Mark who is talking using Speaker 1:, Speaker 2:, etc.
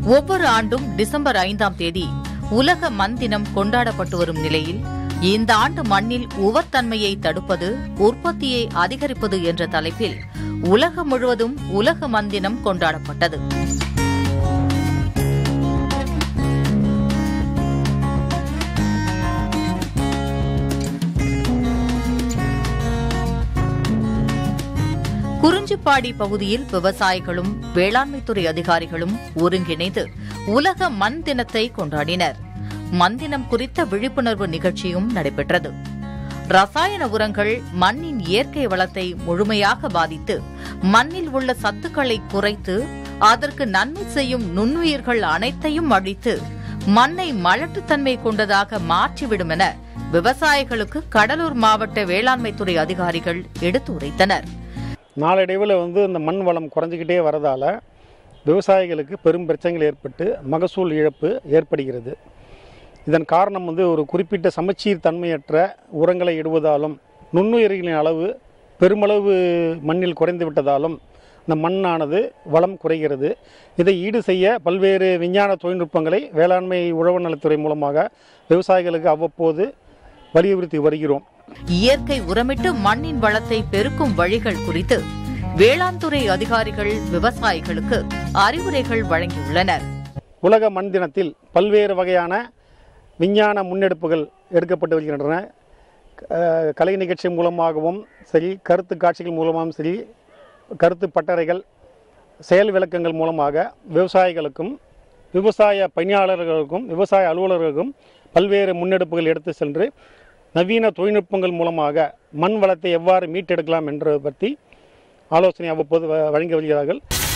Speaker 1: ஒவ்வொரு ஆண்டும் டிசம்பர் ஐந்தாம் தேதி உலக மண் தினம் கொண்டாடப்பட்டு வரும் நிலையில் இந்த ஆண்டு மண்ணில் உவர்த்தன்மையை தடுப்பது உற்பத்தியை அதிகரிப்பது என்ற தலைப்பில் உலகம் முழுவதும் உலக மண் தினம் கொண்டாடப்பட்டது குறிஞ்சிப்பாடி பகுதியில் விவசாயிகளும் வேளாண்மைத்துறை அதிகாரிகளும் ஒருங்கிணைந்து உலக மண் தினத்தை கொண்டாடினர் மண் தினம் குறித்த விழிப்புணர்வு நிகழ்ச்சியும் நடைபெற்றது ரசாயன உரங்கள் மண்ணின் இயற்கை வளத்தை முழுமையாக பாதித்து மண்ணில் உள்ள சத்துக்களை குறைத்து அதற்கு நன்மை செய்யும் நுண்ணுயிர்கள் அனைத்தையும் அழித்து மண்ணை மலட்டுத்தன்மை கொண்டதாக மாற்றிவிடும் என விவசாயிகளுக்கு கடலூர் மாவட்ட வேளாண்மைத்துறை அதிகாரிகள் எடுத்துரைத்தனர்
Speaker 2: நாளடைவில் வந்து இந்த மண் வளம் குறைஞ்சிக்கிட்டே வரதால் விவசாயிகளுக்கு பெரும் பிரச்சனைகள் ஏற்பட்டு மகசூல் இழப்பு ஏற்படுகிறது இதன் காரணம் வந்து ஒரு குறிப்பிட்ட சமச்சீர் தன்மையற்ற உரங்களை இடுவதாலும் நுண்ணுயிரிகளின் அளவு பெருமளவு மண்ணில் குறைந்து விட்டதாலும் இந்த மண்ணானது வளம் குறைகிறது இதை ஈடு செய்ய பல்வேறு விஞ்ஞான தொழில்நுட்பங்களை வேளாண்மை உழவு நலத்துறை மூலமாக விவசாயிகளுக்கு அவ்வப்போது வலியுறுத்தி வருகிறோம்
Speaker 1: இயற்கை உரமிட்டு மண்ணின் வளத்தை பெருக்கும் வழிகள் குறித்து வேளாண் துறை அதிகாரிகள் விவசாயிகளுக்கு அறிவுரைகள் வழங்கியுள்ளனர்
Speaker 2: உலக மண் தினத்தில் பல்வேறு வகையான விஞ்ஞான முன்னெடுப்புகள் எடுக்கப்பட்டு வருகின்றன அஹ், கலை நிகழ்ச்சி மூலமாகவும் சரி கருத்து காட்சிகள் மூலமாகவும் சரி கருத்து பட்டறைகள் செயல் விளக்கங்கள் மூலமாக விவசாயிகளுக்கும் விவசாய பணியாளர்களுக்கும் விவசாய அலுவலர்களுக்கும் பல்வேறு முன்னெடுப்புகள் எடுத்து சென்று நவீன தொழில்நுட்பங்கள் மூலமாக மண் வளத்தை எவ்வாறு மீட்டெடுக்கலாம் என்பதை பற்றி ஆலோசனை அவ்வப்போது வ- வழங்கி வருகிறார்கள்